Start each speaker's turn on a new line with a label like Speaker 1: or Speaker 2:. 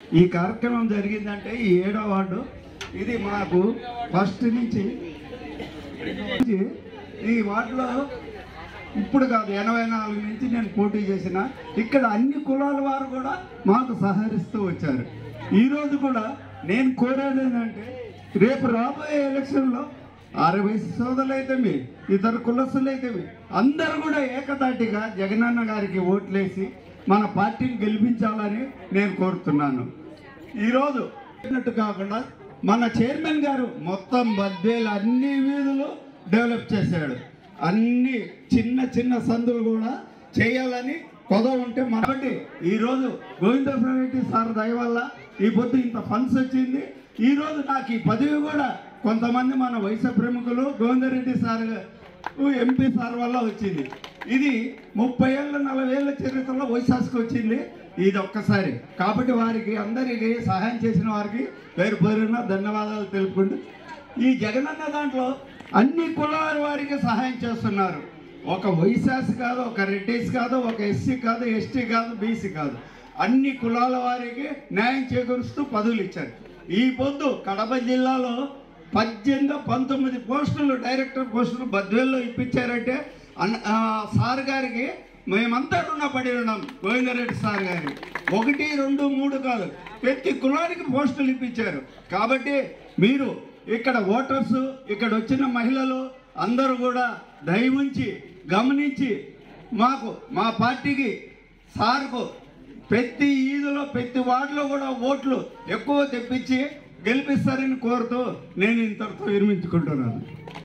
Speaker 1: ఈ కార్యక్రమం జరిగిందంటే ఈ ఏడో వార్డు ఇది మాకు ఫస్ట్ నుంచి నుంచి ఈ వార్డులో ఇప్పుడు కాదు ఎనభై నాలుగు నుంచి నేను పోటీ చేసిన ఇక్కడ అన్ని కులాల వారు కూడా మాకు సహకరిస్తూ వచ్చారు ఈరోజు కూడా నేను కోరేది ఏంటంటే రేపు రాబోయే ఎలక్షన్లో అరవై సోదరులైతేమి ఇతర కులస్తులైతేమి అందరూ కూడా ఏకతాటిగా జగనన్న గారికి ఓట్లేసి మన పార్టీని గెలిపించాలని నేను కోరుతున్నాను ఈరోజు చెప్పినట్టు కాకుండా మన చైర్మన్ గారు మొత్తం బద్వేలు అన్ని వీధులు డెవలప్ చేశాడు అన్ని చిన్న చిన్న సందులు కూడా చేయాలని కొద ఉంటే మనబట్టి ఈరోజు గోవింద ప్రైవేట్ సార్ దయ వల్ల ఈ పొద్దు ఇంత ఫండ్స్ వచ్చింది ఈరోజు నాకు ఈ పదవి కూడా కొంతమంది మన వయసు ప్రముఖులు గోవిందరెడ్డి సార్ ఎంపీ సార్ వల్ల వచ్చింది ఇది ముప్పై ఏళ్ళ నలభై ఏళ్ళ చరిత్రలో వైశాస్కి వచ్చింది ఇది ఒక్కసారి కాబట్టి వారికి అందరికి సహాయం చేసిన వారికి పేరు పేరున ధన్యవాదాలు తెలుపుకుంటూ ఈ జగనన్న దాంట్లో అన్ని కులాల వారికి సహాయం చేస్తున్నారు ఒక వైశాస్ కాదు ఒక రెడ్డిస్ కాదు ఒక ఎస్సీ కాదు ఎస్టీ కాదు బీసీ కాదు అన్ని కులాల వారికి న్యాయం చేకూరుస్తూ పదవులు ఇచ్చారు ఈ పొద్దు కడప జిల్లాలో పద్దెనిమిది పంతొమ్మిది పోస్టులు డైరెక్టర్ పోస్టులు బద్వేల్లో ఇప్పించారంటే అన్న ఆ, సార్ గారికి మేమంతా రుణపడి ఉన్నాం గోవిందరెడ్డి సార్ గారి ఒకటి రెండు మూడు కాదు ప్రతి కులానికి పోస్టులు ఇప్పించారు కాబట్టి మీరు ఇక్కడ ఓటర్స్ ఇక్కడ వచ్చిన మహిళలు అందరూ కూడా దయవుంచి గమనించి మాకు మా పార్టీకి సార్కు ప్రతి ఈదులో ప్రతి వార్డులో కూడా ఓట్లు ఎక్కువ తెప్పించి గెలిపిస్తారని కోరుతూ నేను ఇంతటితో విరమించుకుంటున్నాను